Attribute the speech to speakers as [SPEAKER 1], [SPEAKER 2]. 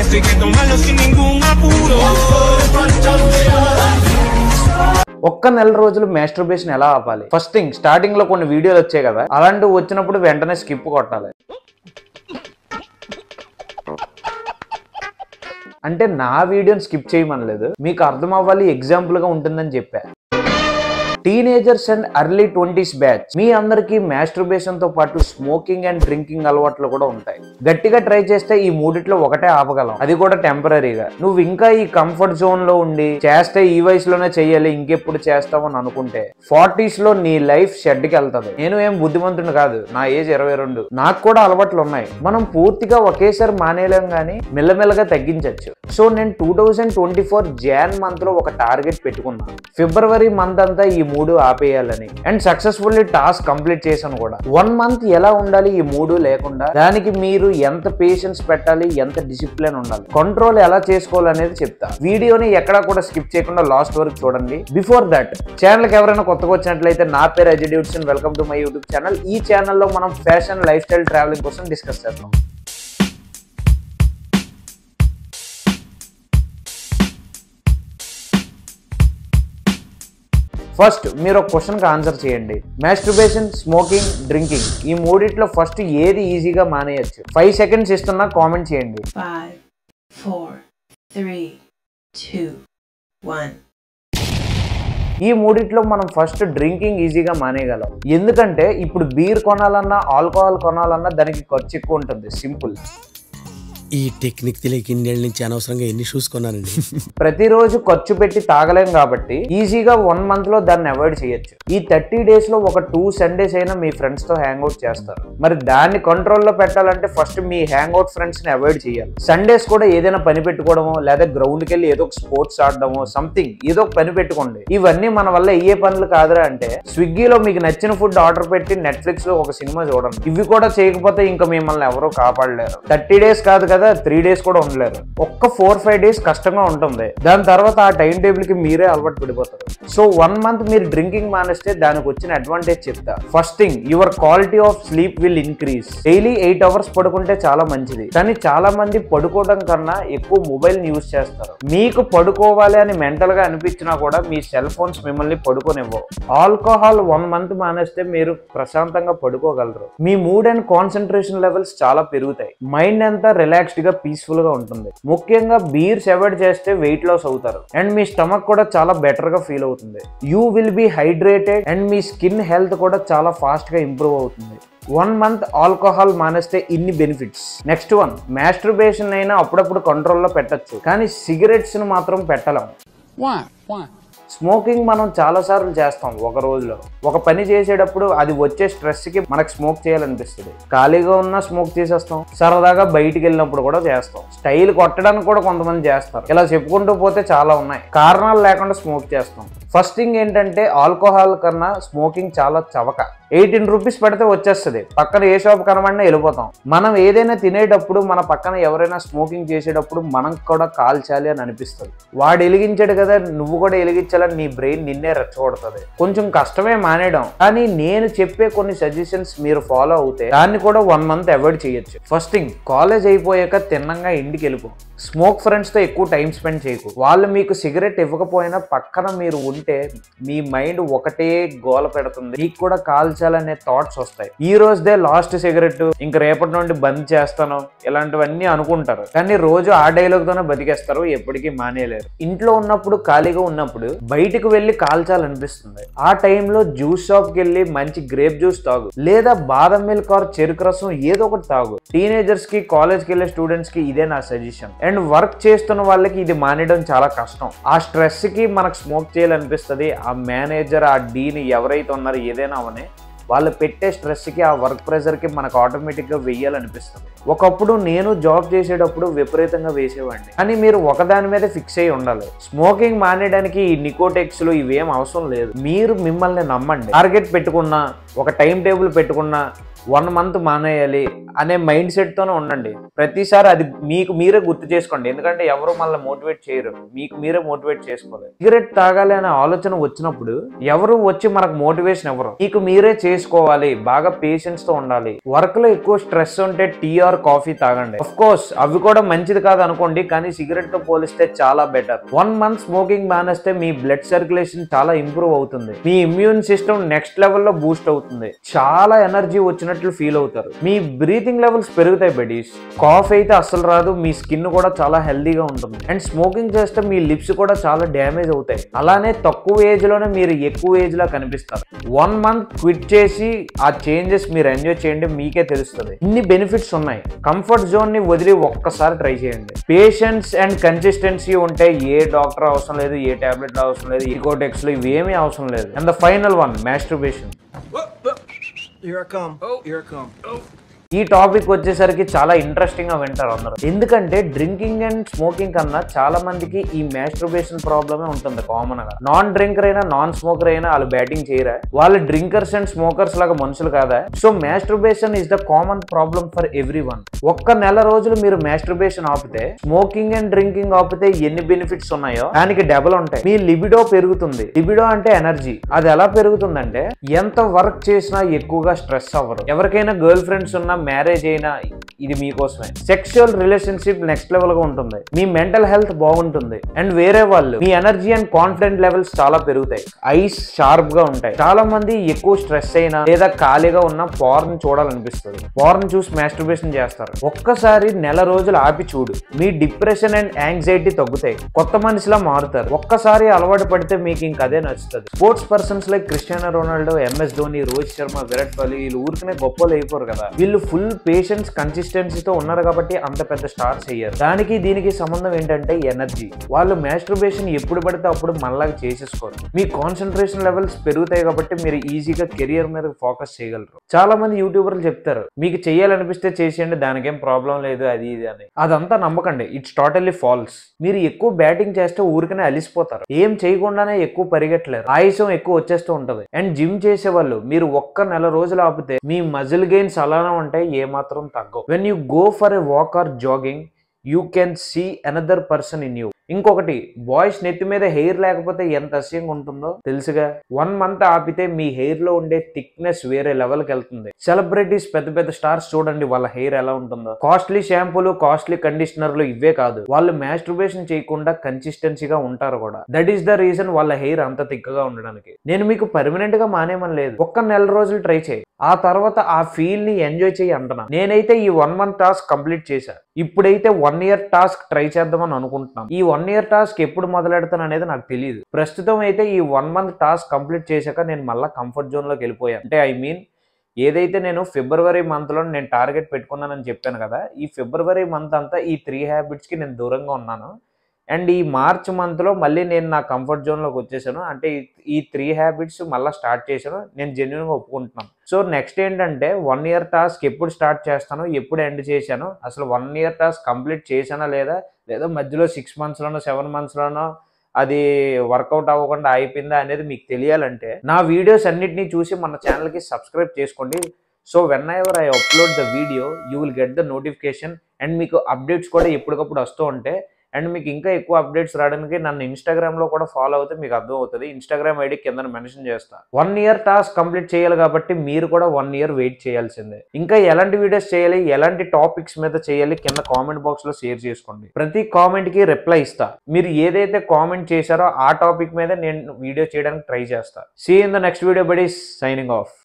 [SPEAKER 1] esto hay que tomarlo sin ningún apuro.
[SPEAKER 2] ఒక్క నెల రోజులు మాస్టర్బేషన్ ఎలా ఆపాలి ఫస్ట్ థింగ్ స్టార్టింగ్ లో కొన్ని వీడియోలు వచ్చాయి కదా అలాంటివి వచ్చినప్పుడు వెంటనే స్కిప్ కొట్టాలి అంటే నా వీడియోని స్కిప్ చేయమనలేదు మీకు అర్థం అవ్వాలి ఎగ్జాంపుల్ గా ఉంటుందని చెప్పా teenagers and early twenties batch మీ అందరికి మాస్టర్బేషన్ తో పాటు స్మోకింగ్ అండ్ డ్రింకింగ్ అలవాట్లు కూడా ఉంటాయి గట్టిగా ట్రై చేస్తే ఈ మూడిట్లో ఒకటే ఆపగలం అది కూడా టెంపరీగా నువ్వు ఇంకా ఈ కంఫర్ట్ జోన్ లో ఉండి చేస్తే ఈ వయసులోనే చెయ్యాలి ఇంకెప్పుడు చేస్తావు అని అనుకుంటే ఫార్టీస్ లో నీ లైఫ్ షెడ్ కి వెళ్తది నేను ఏం బుద్ధిమంతుడు కాదు నా ఏజ్ ఇరవై రెండు నాకు కూడా అలవాట్లు ఉన్నాయి మనం పూర్తిగా ఒకేసారి మానేయలేం గానీ మెల్లమెల్లగా తగ్గించవచ్చు సో నేను two thousand twenty four Jan month లో ఒక టార్గెట్ పెట్టుకున్నాను ఫిబ్రవరి మంత్ అంతా ఈ మూడు ఆపేయాలని అండ్ సక్సెస్ఫుల్లీ టాస్క్ కంప్లీట్ చేశాను కూడా వన్ మంత్ ఎలా ఉండాలి ఈ మూడు లేకుండా దానికి మీరు ఎంత పేషెన్స్ పెట్టాలి ఎంత డిసిప్లిన్ ఉండాలి కంట్రోల్ ఎలా చేసుకోవాలనేది చెప్తా వీడియోని ఎక్కడా కూడా స్కిప్ చేయకుండా లాస్ట్ వరకు చూడండి బిఫోర్ దట్ ఛానల్ కి ఎవరైనా కొత్తగా వచ్చినట్లయితే నా పేరు Ajay Davidson welcome to my YouTube channel ఈ ఛానల్లో మనం ఫ్యాషన్ లైఫ్ స్టైల్ ట్రావెలింగ్ కోసం డిస్కస్ చేస్తాం ఫస్ట్ మీరు ఒక క్వశ్చన్కి ఆన్సర్ చేయండి మాస్టర్బేషన్ స్మోకింగ్ డ్రింకింగ్ ఈ మూడిట్లో ఫస్ట్ ఏది ఈజీగా మానేయచ్చు ఫైవ్ సెకండ్స్ ఇస్తున్నా కామెంట్ చేయండి
[SPEAKER 3] Five, four, three, two, one.
[SPEAKER 2] ఈ మూడిట్లో మనం ఫస్ట్ డ్రింకింగ్ ఈజీగా మానేయగలం ఎందుకంటే ఇప్పుడు బీర్ కొనాలన్నా ఆల్కహాల్ కొనాలన్నా దానికి ఖర్చు ఎక్కువ ఉంటుంది సింపుల్
[SPEAKER 4] ఈ టెక్నిక్ తెలియక ఇన్నేళ్ళ నుంచి అనవసరంగా ఎన్ని షూస్ కొన్నానండి
[SPEAKER 2] ప్రతిరోజు ఖర్చు పెట్టి తాగలేం కాబట్టి ఈజీగా వన్ మంత్ లో దాన్ని అవాయిడ్ చేయొచ్చు ఈ థర్టీ డేస్ లో ఒక టూ సండేస్ అయినా మీ ఫ్రెండ్స్ తో హ్యాంగ్ అవుట్ చేస్తారు మరి దాన్ని కంట్రోల్లో పెట్టాలంటే ఫస్ట్ మీ హ్యాంగ్ అవుట్ ఫ్రెండ్స్ ని అవాయిడ్ చేయాలి సండేస్ కూడా ఏదైనా పని పెట్టుకోవడమో లేదా గ్రౌండ్ కి వెళ్ళి ఏదో ఒక స్పోర్ట్స్ ఆడడమో సంథింగ్ ఏదో ఒక పని పెట్టుకోండి ఇవన్నీ మన వల్ల అయ్యే పనులు కాదురా అంటే స్విగ్గీలో మీకు నచ్చిన ఫుడ్ ఆర్డర్ పెట్టి నెట్ఫ్లిక్స్ లో ఒక సినిమా చూడండి ఇవి కూడా చేయకపోతే ఇంకా మిమ్మల్ని ఎవరూ కాపాడలేరు థర్టీ డేస్ కాదు కదా త్రీ డేస్ కూడా ఉండలేరు ఒక్క ఫోర్ ఫైవ్ డేస్ కష్టంగా ఉంటుంది దాని తర్వాత ఆ టైం టేబుల్ కి మీరే అలవాటు పడిపోతారు సో వన్ మంత్ మీరు డ్రింకింగ్ మానేస్తే దానికి వచ్చిన అడ్వాంటేజ్ చెప్తా first thing your quality of sleep will increase daily eight hours పడుకుంటే చాలా మంచిది కానీ చాలా మంది పడుకోవడం కన్నా ఎక్కువ మొబైల్ యూజ్ చేస్తారు మీకు పడుకోవాలి అని మెంటల్ గా అనిపించినా కూడా మీ సెల్ ఫోన్స్ మిమ్మల్ని పడుకోనివ్వవు ఆల్కహాల్ వన్ మంత్ మానేస్తే మీరు ప్రశాంతంగా పడుకోగలరు మీ మూడ్ అండ్ కాన్సన్ట్రేషన్ లెవెల్స్ చాలా పెరుగుతాయి మైండ్ అంతా రిలాక్స్డ్ గా పీస్ఫుల్ గా ఉంటుంది ముఖ్యంగా బీర్స్ అవాయిడ్ చేస్తే వెయిట్ లాస్ అవుతారు అండ్ మీ స్టమక్ కూడా చాలా బెటర్ గా ఫీల్ అవుతుంది you will be hydrated and మీ స్కిన్ హెల్త్ కూడా చాలా ఫాస్ట్ గా ఇంప్రూవ్ అవుతుంది వన్ మంత్ ఆల్కహాల్ మానేస్తే ఇన్ని బెనిఫిట్స్ నెక్స్ట్ వన్ మాస్టర్బేషన్ అయినా అప్పుడప్పుడు కంట్రోల్లో పెట్టచ్చు కానీ సిగరెట్స్ ని మాత్రం పెట్టలేం
[SPEAKER 5] Why? Why?
[SPEAKER 2] స్మోకింగ్ మనం చాలా సార్లు చేస్తాం ఒక రోజులో ఒక పని చేసేటప్పుడు అది వచ్చే స్ట్రెస్ కి మనకు స్మోక్ చేయాలనిపిస్తుంది ఖాళీగా ఉన్నా స్మోక్ చేసేస్తాం సరదాగా బయటికి వెళ్ళినప్పుడు కూడా చేస్తాం స్టైల్ కొట్టడానికి కూడా కొంతమంది చేస్తారు ఇలా చెప్పుకుంటూ పోతే చాలా ఉన్నాయి కారణాలు లేకుండా స్మోక్ చేస్తాం ఫస్ట్ థింగ్ ఏంటంటే ఆల్కహాల్ కన్నా స్మోకింగ్ చాలా చవక ఎయిటీన్ రూపీస్ పెడితే వచ్చేస్తుంది పక్కన ఏ షాప్ కనబడినా వెళ్ళిపోతాం మనం ఏదైనా తినేటప్పుడు మన పక్కన ఎవరైనా స్మోకింగ్ చేసేటప్పుడు మనం కూడా కాల్చాలి అని అనిపిస్తుంది వాడు వెలిగించాడు కదా నువ్వు కూడా వెలిగించాలని నీ బ్రెయిన్ నిన్నే రెచ్చగొడుతుంది కొంచెం కష్టమే మానేయడం కానీ నేను చెప్పే కొన్ని సజెషన్స్ మీరు ఫాలో అవుతే దాన్ని కూడా వన్ మంత్ అవాయిడ్ చేయొచ్చు ఫస్ట్ థింగ్ కాలేజ్ అయిపోయాక తిన్నంగా ఇంటికి వెళ్ళిపో స్మోక్ ఫ్రెండ్స్ తో ఎక్కువ టైం స్పెండ్ చేయకు వాళ్ళు మీకు సిగరెట్ ఇవ్వకపోయినా పక్కన మీరు ఉంటే మీ మైండ్ ఒకటే గోల పెడుతుంది మీకు కూడా కాల్చాలనే థాట్స్ వస్తాయి ఈ రోజుదే లాస్ట్ సిగరెట్ ఇంక రేపటి నుండి బంద్ చేస్తాను ఇలాంటివన్నీ అనుకుంటారు కానీ రోజు ఆ డైలాగ్ తోనే బతికేస్తారు ఎప్పటికీ మానేయలేరు ఇంట్లో ఉన్నప్పుడు ఖాళీగా ఉన్నప్పుడు బయటకు వెళ్ళి కాల్చాలనిపిస్తుంది ఆ టైంలో జ్యూస్ షాప్ కి వెళ్ళి మంచి గ్రేప్ జ్యూస్ తాగు లేదా బాదం మిల్క్ ఆర్ చెరుకు రసం ఏదో ఒకటి తాగు టీనేజర్స్ కి కాలేజ్ కి వెళ్ళే స్టూడెంట్స్ కి ఇదే నా సజెషన్ అండ్ వర్క్ చేస్తున్న వాళ్ళకి ఇది మానేయడం చాలా కష్టం ఆ స్ట్రెస్ కి మనకు స్మోక్ చేయాలనిపిస్తుంది ఆ మేనేజర్ ఆ డీని ఎవరైతే ఉన్నారో ఏదైనా అవని వాళ్ళు పెట్టే స్ట్రెస్కి ఆ వర్క్ ప్రెషర్కి మనకు ఆటోమేటిక్గా వెయ్యాలనిపిస్తుంది ఒకప్పుడు నేను జాబ్ చేసేటప్పుడు విపరీతంగా వేసేవాడిని కానీ మీరు ఒకదాని మీద ఫిక్స్ అయి ఉండాలి స్మోకింగ్ మానేయడానికి ఈ నికోటెక్స్లు ఇవేం అవసరం లేదు మీరు మిమ్మల్ని నమ్మండి టార్గెట్ పెట్టుకున్నా ఒక టైం టేబుల్ పెట్టుకున్నా వన్ మంత్ మానేయాలి అనే మైండ్ సెట్ తోనే ఉండండి ప్రతిసారి అది మీకు మీరే గుర్తు చేసుకోండి ఎందుకంటే ఎవరు మళ్ళీ మోటివేట్ చేయరు మీకు మీరే మోటివేట్ చేసుకోవాలి సిగరెట్ తాగాలి అనే ఆలోచన వచ్చినప్పుడు ఎవరు వచ్చి మనకు మోటివేషన్ ఎవరు మీకు మీరే చేసుకోవాలి బాగా పేషెన్స్ తో ఉండాలి వర్క్ లో ఎక్కువ స్ట్రెస్ ఉంటే టీ ఆర్ కాఫీ తాగండి అఫ్ కోర్స్ అవి కూడా మంచిది కాదు అనుకోండి కానీ సిగరెట్ తో పోలిస్తే చాలా బెటర్ వన్ మంత్ స్మోకింగ్ మానేస్తే మీ బ్లడ్ సర్క్యులేషన్ చాలా ఇంప్రూవ్ అవుతుంది మీ ఇమ్యూన్ సిస్టమ్ నెక్స్ట్ లెవెల్లో బూస్ట్ అవుతుంది చాలా ఎనర్జీ వచ్చినట్లు ఫీల్ అవుతారు మీ బ్రీతింగ్ లెవెల్స్ పెరుగుతాయి బెడీస్ కాఫ్ అయితే అస్సలు రాదు మీ స్కిన్ కూడా చాలా హెల్దీగా ఉంటుంది అండ్ స్మోకింగ్ చేస్తే మీ లిప్స్ కూడా చాలా డ్యామేజ్ అవుతాయి అలానే తక్కువ ఏజ్ లోనే మీరు ఎక్కువ ఏజ్ లా కనిపిస్తారు వన్ మంత్ క్విట్ చేసి ఆ చేంజెస్ మీరు ఎంజాయ్ చేయండి మీకే తెలుస్తుంది ఇన్ని బెనిఫిట్స్ ఉన్నాయి కంఫర్ట్ జోన్ ని వదిలి ఒక్కసారి ట్రై చేయండి పేషెన్స్ అండ్ కన్సిస్టెన్సీ ఉంటే ఏ డాక్టర్ అవసరం లేదు ఏ టాబ్లెట్ అవసరం లేదు ఈకోటెక్స్ లో ఇవేమీ అవసరం లేదు and the final one masturbation
[SPEAKER 1] Here I come. Oh, here I come. Oh.
[SPEAKER 2] ఈ టాపిక్ వచ్చేసరికి చాలా ఇంట్రెస్టింగ్ గా వింటారు అందరూ ఎందుకంటే డ్రింకింగ్ అండ్ స్మోకింగ్ కన్నా చాలా మందికి ఈ మాస్టర్బేషన్ ప్రాబ్లమే ఉంటుంది కామన్ గా నాన్ డ్రింకర్ అయినా నాన్ స్మోకర్ అయినా వాళ్ళు బ్యాటింగ్ చేయరా వాళ్ళు డ్రింకర్స్ అండ్ స్మోకర్స్ లాగా మనుషులు కాదా so masturbation is the common problem for everyone ఒక్క నెల రోజులు మీరు మాస్టర్బేషన్ ఆపితే స్మోకింగ్ అండ్ డ్రింకింగ్ ఆపితే ఎన్ని బెనిఫిట్స్ ఉన్నాయో దానికి డబల్ ఉంటాయి మీ లిబిడో పెరుగుతుంది లిబిడో అంటే ఎనర్జీ అది ఎలా పెరుగుతుందంటే ఎంత వర్క్ చేసినా ఎక్కువగా స్ట్రెస్ అవ్వరు ఎవరికైనా గర్ల్ ఫ్రెండ్స్ ఉన్నా మ్యారేజ్ అయినా ఇది మీకోసమే సెక్షువల్ రిలేషన్షిప్ నెక్స్ట్ లెవెల్ గా ఉంటుంది మీ మెంటల్ హెల్త్ బాగుంటుంది అండ్ వేరే వాళ్ళు మీ ఎనర్జీ అండ్ కాన్ఫిడెంట్ లెవెల్స్ చాలా పెరుగుతాయి ఐస్ షార్ప్ గా ఉంటాయి చాలా మంది ఎక్కువ స్ట్రెస్ అయినా లేదా ఖాళీగా ఉన్న పార్న్ చూడాలనిపిస్తుంది పార్న్ చూసి మాస్టర్బేషన్ చేస్తారు ఒక్కసారి నెల రోజులు ఆపి చూడు మీ డిప్రెషన్ అండ్ యాంగ్జైటీ తగ్గుతాయి కొత్త మనిషిలా మారుతారు ఒక్కసారి అలవాటు పడితే మీకు ఇంక అదే నచ్చుతుంది sports persons like Cristiano Ronaldo MS Dhoni Rohit Sharma Virat Kohli వీళ్ళు ఊరికనే గొప్పలు అయిపోరు కదా వీళ్ళు ఫుల్ పేషెన్స్ కన్సిస్టెన్సీతో ఉన్నారు కాబట్టి అంత పెద్ద స్టార్స్ అయ్యారు దానికి దీనికి సంబంధం ఏంటంటే ఎనర్జీ వాళ్ళు మాస్టర్బేషన్ ఎప్పుడు పడితే అప్పుడు మనలాగా చేసేసుకోరు మీ కాన్సన్ట్రేషన్ లెవెల్స్ పెరుగుతాయి కాబట్టి మీరు ఈజీగా కెరియర్ మీద ఫోకస్ చేయగలరు చాలా మంది యూట్యూబర్లు చెప్తారు మీకు చేయాలనిపిస్తే చేసేయండి దానికేం ప్రాబ్లం లేదు అది ఇది అని అదంతా నమ్మకండి ఇట్స్ టోటల్లీ ఫాల్స్ మీరు ఎక్కువ బ్యాటింగ్ చేస్తే ఊరికనే అలిసిపోతారు ఏం చేయకుండానే ఎక్కువ పరిగెట్టలేరు ఆయుసం ఎక్కువ వచ్చేస్తూ ఉంటది అండ్ జిమ్ చేసే వాళ్ళు మీరు ఒక్క నెల రోజులు ఆపితే మీ మజిల్ గెయిన్స్ అలానే ఉంటాయి ఏ మాత్రం తగ్గవు when you go for a walk or jogging you can see another person in you ఇంకొకటి బాయ్స్ నెత్తి మీద హెయిర్ లేకపోతే ఎంత అసహ్యంగా ఉంటుందో తెలుసుగా వన్ మంత్ ఆపితే మీ హెయిర్ లో ఉండే థిక్నెస్ వేరే లెవెల్ కి వెళ్తుంది సెలబ్రిటీస్ పెద్ద పెద్ద స్టార్స్ చూడండి వాళ్ళ హెయిర్ ఎలా ఉంటుందో కాస్ట్లీ షాంపూలు కాస్ట్లీ కండిషనర్లు ఇవే కాదు వాళ్ళు మాస్టర్బేషన్ చేయకుండా కన్సిస్టెన్సీగా ఉంటారు కూడా దట్ ఈస్ ద రీజన్ వాళ్ళ హెయిర్ అంత థిక్గా ఉండడానికి నేను మీకు పర్మనెంట్ గా మానేమని లేదు ఒక్క నెల రోజులు ట్రై చేయి ఆ తర్వాత ఆ ఫీల్ ని ఎంజాయ్ చేయి అంటున్నా నేనైతే ఈ వన్ మంత్ టాస్క్ కంప్లీట్ చేశా ఇప్పుడైతే వన్ ఇయర్ టాస్క్ ట్రై చేద్దామని అనుకుంటున్నాం ఈ వన్ ఇయర్ టాస్క్ ఎప్పుడు మొదలెడతాను అనేది నాకు తెలియదు ప్రస్తుతం అయితే ఈ వన్ మంత్ టాస్క్ కంప్లీట్ చేశాక నేను మళ్ళీ కంఫర్ట్ జోన్ లోకి వెళ్ళిపోయాను అంటే ఐ మీన్ ఏదైతే నేను ఫిబ్రవరి మంత్లో నేను టార్గెట్ పెట్టుకున్నానని చెప్పాను కదా ఈ ఫిబ్రవరి మంత్ అంతా ఈ త్రీ హ్యాబిట్స్కి నేను దూరంగా ఉన్నాను అండ్ ఈ మార్చ్ మంత్లో మళ్ళీ నేను నా కంఫర్ట్ జోన్లోకి వచ్చేసాను అంటే ఈ- ఈ త్రీ హ్యాబిట్స్ మళ్ళీ స్టార్ట్ చేశాను నేను జెన్యున్గా ఒప్పుకుంటున్నాను సో నెక్స్ట్ ఏంటంటే వన్ ఇయర్ టాస్క్ ఎప్పుడు స్టార్ట్ చేస్తాను ఎప్పుడు ఎండ్ చేశాను అసలు వన్ ఇయర్ టాస్క్ కంప్లీట్ చేశానా లేదా లేదా మధ్యలో సిక్స్ మంత్స్లోనో సెవెన్ మంత్స్లోనో అది వర్కౌట్ అవ్వకుండా అయిపోయిందా అనేది మీకు తెలియాలంటే నా వీడియోస్ అన్నిటినీ చూసి మన ఛానల్కి సబ్స్క్రైబ్ చేసుకోండి so whenever I upload the video you will get the notification and మీకు అప్డేట్స్ కూడా ఎప్పటికప్పుడు వస్తూ ఉంటాయి అండ్ మీకు ఇంకా ఎక్కువ అప్డేట్స్ రావడానికి నన్ను ఇన్స్టాగ్రామ్ లో కూడా ఫాలో అవుతే మీకు అర్థం అవుతుంది ఇన్స్టాగ్రామ్ ఐడి కింద మెన్షన్ చేస్తా వన్ ఇయర్ టాస్క్ కంప్లీట్ చేయాలి కాబట్టి మీరు కూడా వన్ ఇయర్ వెయిట్ చేయాల్సిందే ఇంకా ఎలాంటి వీడియోస్ చేయాలి ఎలాంటి టాపిక్స్ మీద చేయాలి కింద కామెంట్ బాక్స్ లో షేర్ చేసుకోండి ప్రతి కామెంట్ కి రిప్లై ఇస్తా మీరు ఏదైతే కామెంట్ చేశారో ఆ టాపిక్ మీద నేను వీడియో చేయడానికి ట్రై చేస్తా see in the next video buddy signing of